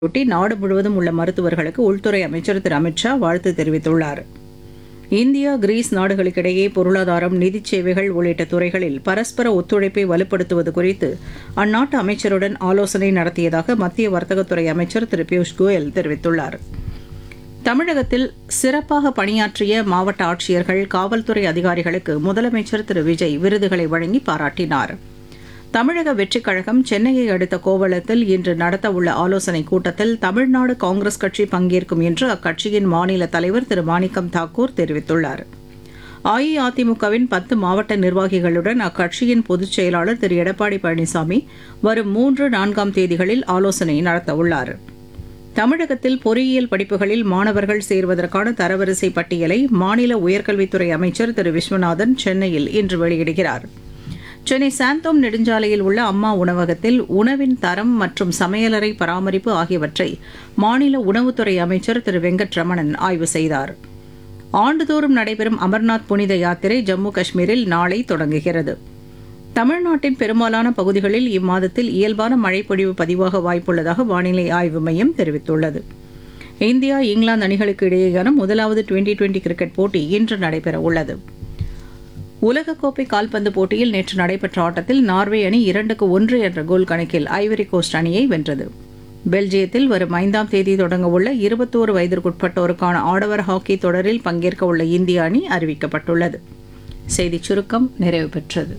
ஒட்டி நாடு முழுவதும் உள்ள மருத்துவர்களுக்கு உள்துறை அமைச்சர் திரு அமித்ஷா வாழ்த்து தெரிவித்துள்ளார் இந்தியா கிரீஸ் நாடுகளுக்கிடையே பொருளாதாரம் நிதிச் சேவைகள் உள்ளிட்ட துறைகளில் பரஸ்பர ஒத்துழைப்பை வலுப்படுத்துவது குறித்து அந்நாட்டு அமைச்சருடன் ஆலோசனை நடத்தியதாக மத்திய வர்த்தகத்துறை அமைச்சர் திரு பியூஷ் கோயல் தெரிவித்துள்ளார் தமிழகத்தில் சிறப்பாக பணியாற்றிய மாவட்ட ஆட்சியர்கள் காவல்துறை அதிகாரிகளுக்கு முதலமைச்சர் திரு விஜய் விருதுகளை வழங்கி பாராட்டினார் தமிழக வெற்றிக் கழகம் சென்னையை அடுத்த கோவளத்தில் இன்று நடத்தவுள்ள ஆலோசனைக் கூட்டத்தில் தமிழ்நாடு காங்கிரஸ் கட்சி பங்கேற்கும் என்று அக்கட்சியின் மாநில தலைவர் திரு மாணிக்கம் தாக்கூர் தெரிவித்துள்ளார் அஇஅதிமுகவின் பத்து மாவட்ட நிர்வாகிகளுடன் அக்கட்சியின் பொதுச் செயலாளர் திரு எடப்பாடி பழனிசாமி வரும் மூன்று நான்காம் தேதிகளில் ஆலோசனை நடத்தவுள்ளார் தமிழகத்தில் பொறியியல் படிப்புகளில் மாணவர்கள் சேர்வதற்கான தரவரிசை பட்டியலை மாநில உயர்கல்வித்துறை அமைச்சர் திரு விஸ்வநாதன் சென்னையில் இன்று வெளியிடுகிறார் சென்னை சாந்தோம் நெடுஞ்சாலையில் உள்ள அம்மா உணவகத்தில் உணவின் தரம் மற்றும் சமையலறை பராமரிப்பு ஆகியவற்றை மாநில உணவுத்துறை அமைச்சர் திரு வெங்கட்ரமணன் ஆய்வு செய்தார் ஆண்டுதோறும் நடைபெறும் அமர்நாத் புனித யாத்திரை ஜம்மு காஷ்மீரில் நாளை தொடங்குகிறது தமிழ்நாட்டின் பெரும்பாலான பகுதிகளில் இம்மாதத்தில் இயல்பான மழைப்பொழிவு பதிவாக வாய்ப்புள்ளதாக வானிலை ஆய்வு மையம் தெரிவித்துள்ளது இந்தியா இங்கிலாந்து அணிகளுக்கு இடையேயான முதலாவது டுவெண்டி டுவெண்டி கிரிக்கெட் போட்டி இன்று நடைபெற உள்ளது உலகக்கோப்பை கால்பந்து போட்டியில் நேற்று நடைபெற்ற ஆட்டத்தில் நார்வே அணி இரண்டுக்கு ஒன்று என்ற கோல் கணக்கில் ஐவரி கோஸ்ட் அணியை வென்றது பெல்ஜியத்தில் வரும் ஐந்தாம் தேதி தொடங்கவுள்ள இருபத்தோரு வயதிற்குட்பட்டோருக்கான ஆடவர் ஹாக்கி தொடரில் பங்கேற்க உள்ள இந்திய அணி அறிவிக்கப்பட்டுள்ளது செய்திச் சுருக்கம் நிறைவு பெற்றது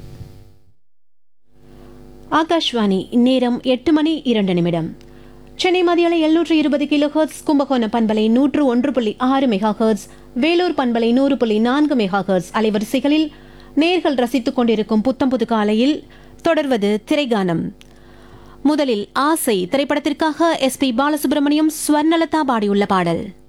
ஆகாஷ்வாணி நேரம் எட்டு மணி இரண்டு நிமிடம் சென்னை மதியாலை எழுநூற்று இருபது கிலோ ஹெர்ட்ஸ் கும்பகோணம் பண்பலை நூற்று ஒன்று புள்ளி ஆறு மெகா ஹெர்ட்ஸ் வேலூர் பண்பலை நூறு புள்ளி நான்கு மெகா ஹெர்ட்ஸ் அலைவரிசைகளில் நேர்கள் ரசித்துக் கொண்டிருக்கும் புத்தம்புது காலையில் தொடர்வது திரைகானம் முதலில் ஆசை திரைப்படத்திற்காக எஸ் பி பாலசுப்ரமணியம் ஸ்வர்ணலதா பாடியுள்ள பாடல்